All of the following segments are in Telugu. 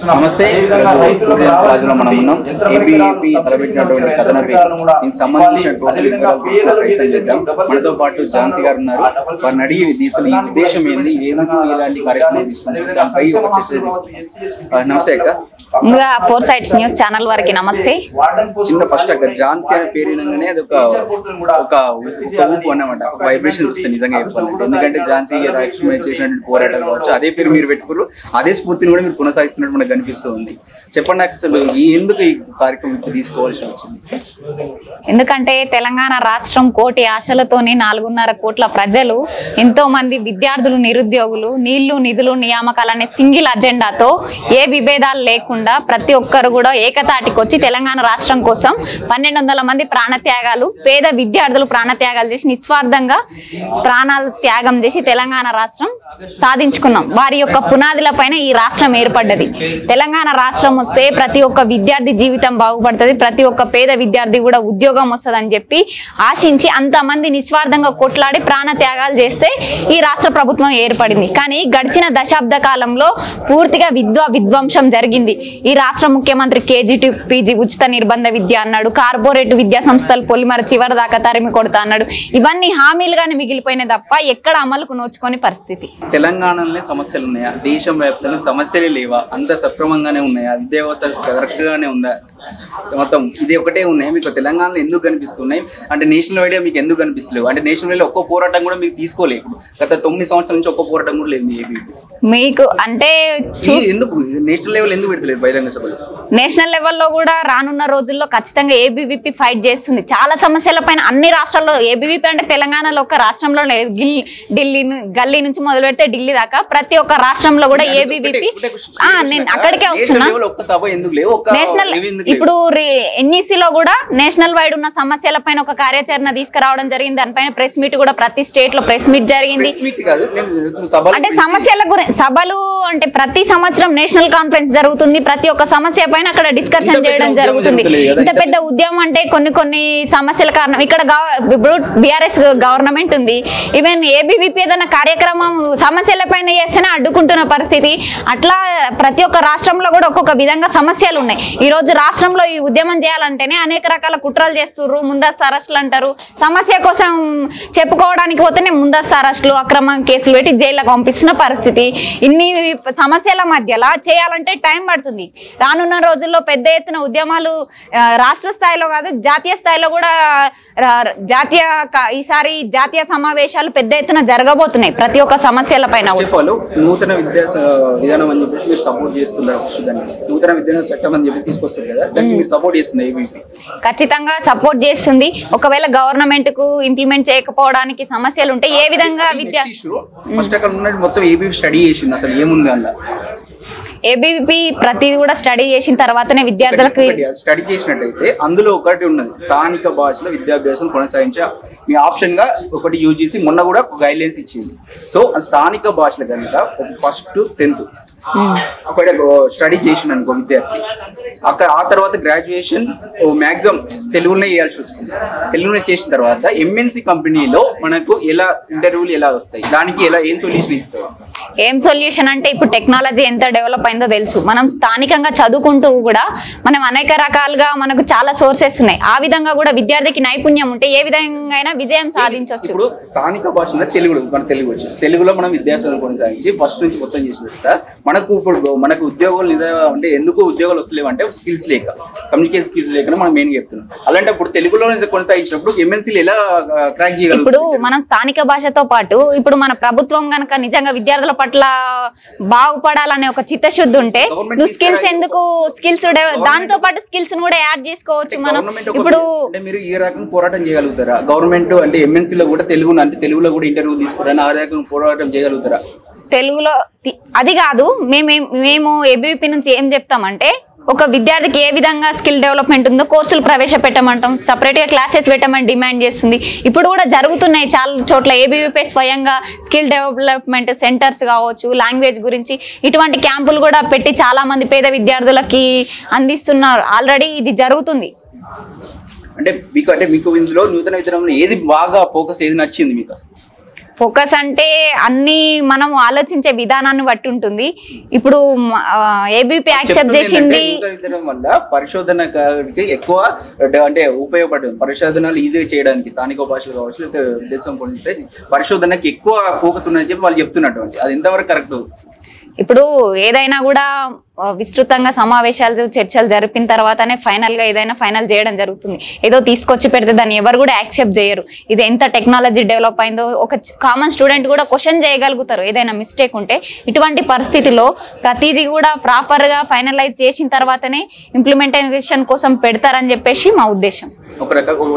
నమస్తే రాజులో మనం ఉన్నాం ఏబీఏపీ తలపెట్టినటువంటి కథనపై దీనికి సంబంధించినటువంటి వివరాలు తెలుసుకునే ప్రయత్నం చేద్దాం మనతో పాటు ఝాన్సీ గారు ఉన్నారు వారిని అడిగి అసలు ఈ ఉద్దేశం ఏంది ఎందుకు ఇలాంటి కార్యక్రమం తీసుకుంటారు దానిపై ఒక చర్చ తీసుకుందాం. ఆ, నమస్తే అక్క ముందుగా ఫోర్ సైట్ న్యూస్ ఛానల్ వారికి నమస్తే చిన్న ఫస్ట్ అక్క ఝాన్సీ అనే పేరు వినగానే అది ఒక ఒక ఒక ఊపు అన్నమాట ఒక వైబ్రేషన్స్ వస్తాయి నిజంగా చెప్పాలంటే ఎందుకంటే ఝాన్సీ లక్ష్మి చేసినటువంటి పోరాటాలు కావచ్చు అదే పేరు మీరు పెట్టుకున్నారు అదే స్ఫూర్తిని కూడా మీరు కొనసాగిస్తున్నట్టు మనకు కనిపిస్తూ ఉంది చెప్పండి నాకు అసలు ఈ ఎందుకు ఈ కార్యక్రమం ఇప్పుడు తీసుకోవాల్సి వచ్చింది ఎందుకంటే తెలంగాణ రాష్ట్రం కోటి ఆశలతోని నాలుగున్నర కోట్ల ప్రజలు ఎంతో మంది విద్యార్థులు నిరుద్యోగులు నీళ్లు నిధులు నియామకాలు అనే సింగిల్ అజెండాతో ఏ విభేదాలు లేకుండా ప్రతి ఒక్కరు కూడా ఏకతాటికి వచ్చి తెలంగాణ రాష్ట్రం కోసం పన్నెండు వందల మంది ప్రాణత్యాగాలు పేద విద్యార్థులు ప్రాణత్యాగాలు చేసి నిస్వార్థంగా ప్రాణాలు త్యాగం చేసి తెలంగాణ రాష్ట్రం సాధించుకున్నాం వారి యొక్క పునాదుల పైన ఈ రాష్ట్రం ఏర్పడ్డది తెలంగాణ రాష్ట్రం వస్తే ప్రతి ఒక్క విద్యార్థి జీవితం బాగుపడుతుంది ప్రతి ఒక్క పేద విద్యార్థి కూడా ఉద్యోగం వస్తుందని చెప్పి ఆశించి అంతమంది నిస్వార్థంగా కొట్లాడి ప్రాణ త్యాగాలు చేస్తే ఈ రాష్ట్ర ప్రభుత్వం ఏర్పడింది కానీ గడిచిన దశాబ్ద కాలంలో పూర్తిగా విద్వా విధ్వంసం జరిగింది ఈ రాష్ట్ర ముఖ్యమంత్రి కేజీ పీజీ ఉచిత నిర్బంధ విద్య అన్నాడు కార్పొరేట్ విద్యా సంస్థలు పొలిమర చివరి దాకా తరిమి కొడతా అన్నాడు ఇవన్నీ హామీలుగానే మిగిలిపోయినాయి తప్ప ఎక్కడ అమలుకు నోచుకొని పరిస్థితి తెలంగాణలోనే సమస్యలు ఉన్నాయా దేశం వ్యాప్తంగా సమస్యలే లేవా అంత సక్రమంగానే ఉన్నాయా విద్యా వ్యవస్థ కరెక్ట్ గానే ఉందా మొత్తం ఇది ఒకటే ఉన్నాయి మీకు తెలంగాణలో ఎందుకు కనిపిస్తున్నాయి అంటే నేషనల్ వైడ్ మీకు ఎందుకు కనిపిస్తలేవు అంటే నేషనల్ వైడ్ ఒక్క పోరాటం కూడా మీకు తీసుకోలేదు ఇప్పుడు గత తొమ్మిది సంవత్సరాల నుంచి ఒక్క పోరాటం కూడా లేదు మీ ఏబీ మీకు అంటే చూస్ ఎందుకు నేషనల్ లెవెల్ ఎందుకు పెడతలేదు బహిరంగ సభలు నేషనల్ లెవెల్లో కూడా రానున్న రోజుల్లో ఖచ్చితంగా ఏబీవీపీ ఫైట్ చేస్తుంది చాలా సమస్యల పైన అన్ని రాష్ట్రాల్లో ఏబీవీపీ అంటే తెలంగాణలో ఒక రాష్ట్రంలో లేదు గిల్ ఢిల్లీ ను- గల్లీ నుంచి మొదలు పెడితే ఢిల్లీ దాకా ప్రతి ఒక్క రాష్ట్రంలో కూడా ఏబీవీపీ ఒకటే question. ఆ నేను అక్కడికే నేషనల్ వస్తున్నా లెవెల్ ఒక్క సభ ఎందుకు లేవు ఒక్క నేషనల్ ఇవి ఎందుకు లేవు? ఇప్పుడు ఎన్ఈసీలో కూడా నేషనల్ వైడ్ ఉన్న సమస్యల పైన ఒక కార్యాచరణ తీసుకురావడం జరిగింది దానిపైన ప్రెస్ మీట్ కూడా ప్రతి స్టేట్ లో ప్రెస్ మీట్ జరిగింది Press meet కాదు నేను సభలు అంటే సమస్యల గురించి సభలు అంటే ప్రతి సంవత్సరం నేషనల్ కాన్ఫరెన్స్ జరుగుతుంది ప్రతి ఒక్క సమస్య పైన అక్కడ డిస్కషన్ ఇంత పెద్ద చేయడం ఉద్యమం జరుగుతుంది జరుగుతలేదు కదా, ఇంత ఇంత పెద్ద ఉద్యమం అంటే కొన్ని కొన్ని సమస్యల కారణం ఇక్కడ గవ- ఇప్పుడు బీఆర్ఎస్ గవర్నమెంట్ ఉంది ఈవెన్ ఏబీవీపీ ఏదైనా కార్యక్రమం సమస్యల పైన చేస్తేనే అడ్డుకుంటున్న పరిస్థితి అట్లా ప్రతి ఒక్క రాష్ట్రంలో కూడా ఒక్కొక్క విధంగా సమస్యలు ఉన్నాయి ఈ రోజు రాష్ట్రంలో ఈ ఉద్యమం చేయాలంటేనే అనేక రకాల కుట్రలు చేస్తుర్రు ముందస్తు అరెస్టులు అంటారు సమస్య కోసం చెప్పుకోవడానికి పోతేనే ముందస్తు అరెస్టులు అక్రమ కేసులు పెట్టి జైళ్ళకు పంపిస్తున్న పరిస్థితి ఇన్ని సమస్యల మధ్యలో చేయాలంటే టైం పడుతుంది రానున్న రోజుల్లో పెద్ద ఎత్తున ఉద్యమాలు ఆ, రాష్ట్ర స్థాయిలో కాదు జాతీయ స్థాయిలో కూడా ఆ, జాతీయ క- ఈసారి జాతీయ సమావేశాలు పెద్ద ఎత్తున జరగబోతున్నాయి ప్రతి ఒక్క సమస్యల పైన కూడా. ఫస్ట్ ఆఫ్ ఆల్ నూతన విద్యా స- విధానం అని చెప్పేసి మీరు సపోర్ట్ చేస్తున్నారు ఫస్ట్ దాన్ని నూతన విద్యా చట్టం అని చెప్పి తీసుకొస్తారు కదా దానికి మీరు సపోర్ట్ చేస్తుంది ఏబీపీ ఖచ్చితంగా సపోర్ట్ చేస్తుంది ఒకవేళ గవర్నమెంట్ కు ఇంప్లిమెంట్ చేయకపోవడానికి సమస్యలు ఉంటే ఏ విధంగా విద్య ఫస్ట్ అక్కడ ఉన్నది మొత్తం ఏబీ స్టడీ చేసింది అసలు ఏముంది అందులో ఏబీవీపీ ప్రతిది కూడా స్టడీ చేసిన తర్వాతనే విద్యార్థులకు స్టడీ చేసినట్టయితే అందులో ఒకటి ఉన్నది స్థానిక భాషలో విద్యాభ్యాసం కొనసాగించే మీ ఆప్షన్ గా ఒకటి యూజీసీ మొన్న కూడా గైడ్ లైన్స్ ఇచ్చింది సో ఆ స్థానిక భాషలు కనుక ఫస్ట్ టెన్త్ ఒకటి స్టడీ చేసిన అనుకో విద్యార్థి అక్కడ ఆ తర్వాత గ్రాడ్యుయేషన్ మ్యాక్సిమం తెలుగులోనే చేయాల్సి వస్తుంది తెలుగులోనే చేసిన తర్వాత ఎంఎన్సి కంపెనీలో మనకు ఎలా ఇంటర్వ్యూలు ఎలా వస్తాయి దానికి ఎలా ఏం సొల్యూషన్ ఇస్తారు ఏం సొల్యూషన్ అంటే ఇప్పుడు టెక్నాలజీ ఎంత డెవలప్ అయిందో తెలుసు మనం స్థానికంగా చదువుకుంటూ కూడా మనం అనేక రకాలుగా మనకు చాలా సోర్సెస్ ఉన్నాయి ఆ విధంగా కూడా విద్యార్థికి నైపుణ్యం ఉంటే ఏ విధంగా అయినా విజయం సాధించవచ్చు ఇప్పుడు స్థానిక భాషలో తెలుగు మన తెలుగు వచ్చేసి తెలుగులో మనం విద్యార్థులను కొనసాగించి ఫస్ట్ నుంచి మొత్తం చేసిన తర్వాత మనకు ఇప్పుడు మనకు ఉద్యోగాలు నిర- అంటే ఎందుకు ఉద్యోగాలు వస్తలేవు అంటే స్కిల్స్ లేక కమ్యూనికేషన్ స్కిల్స్ లేక మనం మెయిన్ చెప్తున్నాం అలాంటి ఇప్పుడు తెలుగులోనే కొనసాగించినప్పుడు ఎంఎన్సీలు ఎలా క్రాక్ ఇప్పుడు చేయగలుగుతారు మనం స్థానిక భాషతో పాటు ఇప్పుడు మన ప్రభుత్వం గనక నిజంగా విద్యార్థుల పట్ల బాగుపడాలనే ఒక చిత్తశుద్ధి ఉంటే Government నువ్వు స్కిల్స్ తీసుకురా- ఎందుకు స్కిల్స్ దాంతో పాటు స్కిల్స్ కూడా యాడ్ చేసుకోవచ్చు మనం గవర్నమెంట్ ఒక ఇప్పుడు అంటే మీరు ఈ రకంగా పోరాటం చేయగలుగుతారా గవర్నమెంట్ అంటే ఎంఎన్సీ లో కూడా తెలుగు అంటే తెలుగులో కూడా ఇంటర్వ్యూ తీసుకురా ఆ రకంగా పోరాటం చేయగలుగుతారా తెలుగులో తి- అది కాదు మేము మేము ఏబీవీపీ నుంచి ఏం చెప్తామంటే ఒక విద్యార్థికి ఏ విధంగా స్కిల్ డెవలప్మెంట్ ఉందో కోర్సులు ప్రవేశపెట్టమంటాం సపరేట్ గా క్లాసెస్ పెట్టమని డిమాండ్ చేస్తుంది ఇప్పుడు కూడా జరుగుతున్నాయి చాలా చోట్ల ఏబీవీపీ స్వయంగా స్కిల్ డెవలప్మెంట్ సెంటర్స్ కావచ్చు లాంగ్వేజ్ గురించి ఇటువంటి క్యాంపులు కూడా పెట్టి చాలా మంది పేద విద్యార్థులకి అందిస్తున్నారు ఆల్రెడీ ఇది జరుగుతుంది అంటే మీకు అంటే మీకు ఇందులో నూతన విధానంలో ఏది బాగా ఫోకస్ ఏది నచ్చింది మీకు అసలు ఫోకస్ అంటే అన్ని మనం ఆలోచించే విధానాన్ని బట్టి ఉంటుంది ఇప్పుడు ఏబీపీ యాక్సెప్ట్ చెప్తుంది చేసింది ఏంటంటే నూతన వల్ల పరిశోధనకి ఎక్కువ డ- అంటే ఉపయోగపడుతుంది పరిశోధనలు ఈజీగా చేయడానికి స్థానిక భాషలు కావచ్చు లేకపోతే విదేశం పొందితే పరిశోధనకి ఎక్కువ ఫోకస్ ఉందని చెప్పి వాళ్ళు చెప్తున్నటువంటి అది ఎంతవరకు కరెక్ట్ ఇప్పుడు ఏదైనా కూడా ఆ, విస్తృతంగా సమావేశాలు చర్చలు జరిపిన తర్వాతనే ఫైనల్ గా ఏదైనా ఫైనల్ చేయడం జరుగుతుంది ఏదో తీసుకొచ్చి పెడితే దాన్ని ఎవరు కూడా యాక్సెప్ట్ చేయరు ఇది ఎంత టెక్నాలజీ డెవలప్ అయిందో ఒక కామన్ స్టూడెంట్ కూడా క్వశ్చన్ చేయగలుగుతారు ఏదైనా మిస్టేక్ ఉంటే ఇటువంటి పరిస్థితిలో ప్రతిదీ కూడా ప్రాపర్ గా ఫైనలైజ్ చేసిన తర్వాతనే ఇంప్లిమెంటేషన్ కోసం పెడతారని చెప్పేసి మా ఉద్దేశం ఒక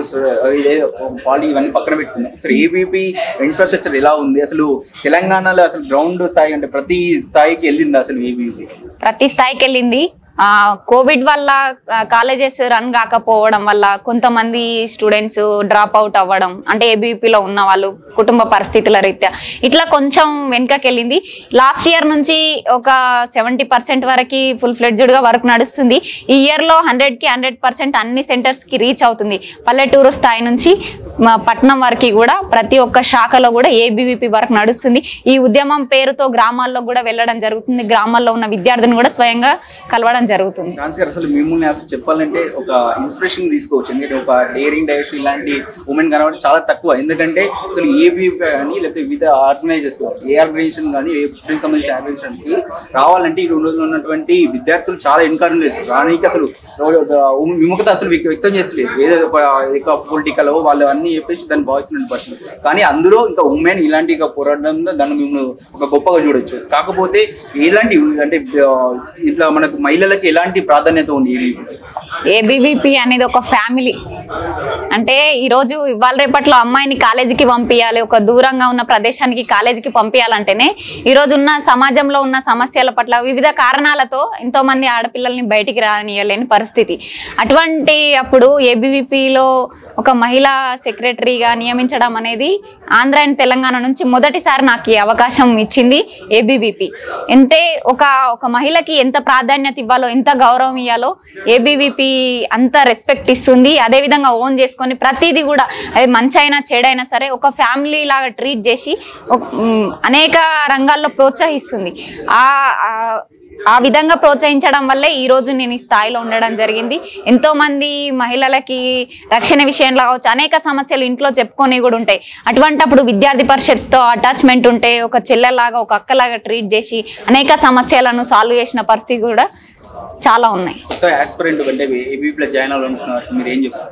రకంగా పాలి ఇవన్నీ పక్కన పెట్టుకుందాం అసలు ఏబీపీ ఇన్ఫ్రాస్ట్రక్చర్ ఎలా ఉంది అసలు తెలంగాణలో అసలు గ్రౌండ్ స్థాయి అంటే ప్రతి స్థాయికి వెళ్ళింది అసలు ఏబీపీ ప్రతి స్థాయికి వెళ్ళింది ఆ కోవిడ్ వల్ల కాలేజెస్ రన్ కాకపోవడం వల్ల కొంతమంది స్టూడెంట్స్ డ్రాప్ అవుట్ అవ్వడం అంటే ఏబీపీలో ఉన్న వాళ్ళు కుటుంబ పరిస్థితుల రీత్యా ఇట్లా కొంచెం వెనుకకి వెళ్ళింది లాస్ట్ ఇయర్ నుంచి ఒక సెవెంటీ పర్సెంట్ వరకు ఫుల్ ఫ్లెడ్జ్డ్ గా వర్క్ నడుస్తుంది ఈ ఇయర్ లో హండ్రెడ్ కి హండ్రెడ్ పర్సెంట్ అన్ని సెంటర్స్ కి రీచ్ అవుతుంది పల్లెటూరు స్థాయి నుంచి మా పట్నం వరకు కూడా ప్రతి ఒక్క శాఖలో కూడా ఏబీవీపీ వర్క్ నడుస్తుంది ఈ ఉద్యమం పేరుతో గ్రామాల్లో కూడా వెళ్ళడం జరుగుతుంది గ్రామాల్లో ఉన్న విద్యార్థిని కూడా స్వయంగా కలవడం జరుగుతుంది ఝాన్సీ గారు అసలు మిమ్మల్ని అసలు చెప్పాలంటే ఒక ఇన్స్పిరేషన్ తీసుకోవచ్చు ఎందుకంటే ఒక డేరింగ్ డైరెక్షన్ ఇలాంటి ఉమెన్ కనబడి చాలా తక్కువ ఎందుకంటే అసలు ఏబీపీ కానీ లేకపోతే వివిధ ఆర్గనైజేషన్ కావచ్చు ఏ ఆర్గనైజేషన్ కానీ ఏ స్టూడెంట్ సంబంధించిన ఆర్గనైజేషన్కి రావాలంటే ఈ రెండు రోజులు ఉన్నటువంటి విద్యార్థులు చాలా ఎన్కరేజ్ చేస్తారు దానికి అసలు విముఖత అసలు వ్యక్త- వ్యక్తం చేస్తలేదు ఏదో ఒక పొలిటికల్ వాళ్ళు అన్ని చెప్పేసి దాన్ని భావిస్తున్న పరిస్థితి కానీ అందులో ఇంకా ఉమెన్ ఇలాంటి ఇక పోరాటంలో దాన్ని మేము ఒక గొప్పగా చూడొచ్చు కాకపోతే ఎలాంటి అంటే ఆ, ఇట్లా మనకు మహిళలకి ఎలాంటి ప్రాధాన్యత ఉంది ఈ లీగ్? ఏబీవీపీ అనేది ఒక ఫ్యామిలీ అంటే ఈరోజు ఇవాళ రేపట్లో అమ్మాయిని కాలేజీకి పంపించాలి ఒక దూరంగా ఉన్న ప్రదేశానికి కాలేజీకి పంపించాలంటేనే ఈరోజు ఉన్న సమాజంలో ఉన్న సమస్యల పట్ల వివిధ కారణాలతో ఎంతో మంది ఆడపిల్లల్ని బయటికి రానియలేని పరిస్థితి అటువంటి అప్పుడు ఏబీవీపీలో ఒక మహిళా సెక్రటరీగా నియమించడం అనేది ఆంధ్ర అండ్ తెలంగాణ నుంచి మొదటిసారి నాకు ఈ అవకాశం ఇచ్చింది ఏబీవీపీ ఎంతే ఒక ఒక మహిళకి ఎంత ప్రాధాన్యత ఇవ్వాలో ఎంత గౌరవం ఇవ్వాలో ఏబీవీపీ అంత రెస్పెక్ట్ ఇస్తుంది అదే విధంగా ఓన్ చేసుకొని ప్రతిదీ కూడా అది మంచి అయినా చెడైనా సరే ఒక ఫ్యామిలీ లాగా ట్రీట్ చేసి ఒక- ఉమ్, అనేక రంగాల్లో ప్రోత్సహిస్తుంది ఆ ఆ- ఆ విధంగా ప్రోత్సహించడం వల్లే ఈ రోజు నేను ఈ స్థాయిలో ఉండడం జరిగింది ఎంతో మంది మహిళలకి రక్షణ విషయంలో కావచ్చు అనేక సమస్యలు ఇంట్లో చెప్పుకొని కూడా ఉంటాయి అటువంటప్పుడు విద్యార్థి పరిషత్తో అటాచ్మెంట్ ఉంటే ఒక చెల్లెలాగా ఒక అక్కలాగా ట్రీట్ చేసి అనేక సమస్యలను సాల్వ్ చేసిన పరిస్థితి కూడా చాలా ఉన్నాయి కొత్త ఆస్పిరెంట్ అంటే ఏబీపీలో జాయిన్ అవ్వాలనుకున్నారు మీరు ఏం చెప్తారు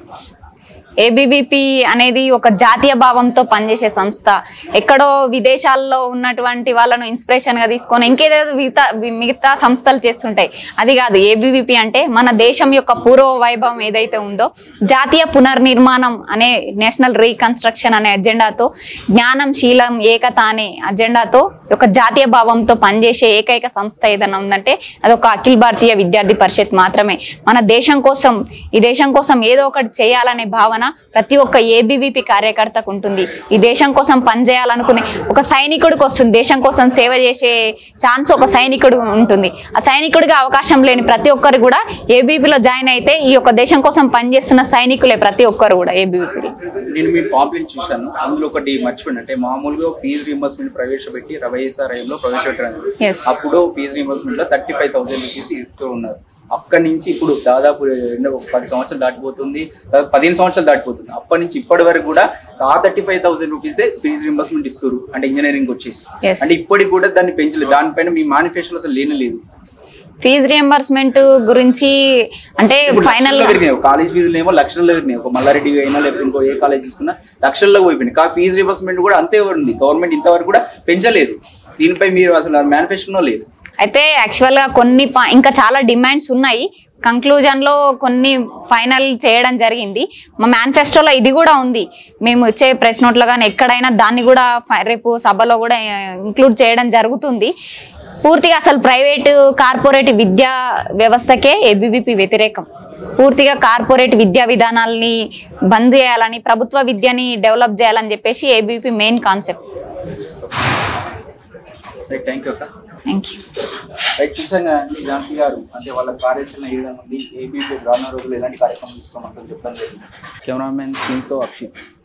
ఏబీవీపీ అనేది ఒక జాతీయ భావంతో పనిచేసే సంస్థ ఎక్కడో విదేశాల్లో ఉన్నటువంటి వాళ్ళను ఇన్స్పిరేషన్ గా తీసుకొని ఇంకేదేదో మిగతా మిగతా సంస్థలు చేస్తుంటాయి అది కాదు ఏబీవీపీ అంటే మన దేశం యొక్క పూర్వ వైభవం ఏదైతే ఉందో జాతీయ పునర్నిర్మాణం అనే నేషనల్ రీకన్స్ట్రక్షన్ అనే అజెండాతో జ్ఞానం శీలం ఏకత అనే అజెండాతో ఒక జాతీయ భావంతో పనిచేసే ఏకైక సంస్థ ఏదైనా ఉందంటే అది ఒక అఖిల భారతీయ విద్యార్థి పరిషత్ మాత్రమే మన దేశం కోసం ఈ దేశం కోసం ఏదో ఒకటి చేయాలనే భావన ప్రతి ఒక్క ఏబీవీపీ కార్యకర్తకు ఉంటుంది ఈ దేశం కోసం పనిచేయాలనుకునే ఒక సైనికుడికి వస్తుంది దేశం కోసం సేవ చేసే ఛాన్స్ ఒక సైనికుడు ఉంటుంది ఆ సైనికుడిగా అవకాశం లేని ప్రతి ఒక్కరు కూడా ఏబీవీలో జాయిన్ అయితే ఈ యొక్క దేశం కోసం పనిచేస్తున్న సైనికులే ప్రతి ఒక్కరు కూడా ఏబీవీపీలో నేను మీ పాంప్లెట్ చూశాను అందులో ఒకటి మర్చిపోయింది అంటే మామూలుగా ఫీజు రీంబర్స్మెంట్ ప్రవేశపెట్టి వైఎస్ఆర్ఐలో ప్రవేశపెట్టారు Yes. అప్పుడు ఫీజు రీంబర్స్మెంట్ లో థర్టీ ఫైవ్ థౌసండ్ రూపీస్ ఇస్తూ ఉన్నారు అక్కడి నుంచి ఇప్పుడు దాదాపు ఎన్నో ఒక పది సంవత్సరాలు దాటిపోతుంది దాదాపు పదిహేను సంవత్సరాలు దాటిపోతుంది అప్పటి నుంచి ఇప్పటి వరకు కూడా ఆ థర్టీ ఫైవ్ థౌసండ్ రూపీసే ఫీజు రీంబర్స్మెంట్ ఇస్తారు అంటే ఇంజనీరింగ్ వచ్చేసి Yes. అంటే ఇప్పటికి కూడా దాన్ని పెంచలేదు దానిపైన మీ మేనిఫెస్టోలో అసలు లేనే లేదు ఫీజు రియంబర్స్మెంట్ గురించి అంటే ఇప్పుడు ఫైనల్ లక్షల్లో పెరిగినాయి ఒక కాలేజ్ ఫీజులు ఏమో లక్షల్లో పెరిగినాయి ఒక మల్లారెడ్డి అయినా లేకపోతే ఇంకో ఏ కాలేజ్ తీసుకున్నా లక్షల్లో పోయిపోయింది కా ఫీజు రివర్స్మెంట్ కూడా అంతే ఉంది గవర్నమెంట్ ఇంతవరకు కూడా పెంచలేదు దీనిపై మీరు అసలు మేనిఫెస్టోలో లేదు అయితే యాక్చువల్ గా కొన్ని పా- ఇంకా చాలా డిమాండ్స్ ఉన్నాయి కంక్లూజన్ లో కొన్ని ఫైనల్ చేయడం జరిగింది మా మేనిఫెస్టోలో ఇది కూడా ఉంది మేము ఇచ్చే ప్రెస్ నోట్లో కానీ ఎక్కడైనా దాన్ని కూడా ఫై- రేపు సభలో కూడా ఇంక్లూడ్ చేయడం జరుగుతుంది పూర్తిగా అసలు ప్రైవేటు కార్పొరేట్ విద్యా వ్యవస్థకే ఏబీవీపీ వ్యతిరేకం పూర్తిగా కార్పొరేట్ విద్యా విధానాలని బంద్ చేయాలని ప్రభుత్వ విద్యని డెవలప్ చేయాలని చెప్పేసి ABVP main concept right thank you అక్క థ్యాంక్ యూ రైట్ చూసాం కదండి ఝాన్సీ గారు అంటే వాళ్ళ కార్యాచరణ ఏ విధంగా ఉంది ఏపీపీ రానున్న రోజులు ఎలాంటి కార్యక్రమం తీసుకోమంటారు చెప్పడం జరిగింది కెమెరామెన్ తో అక్షిత్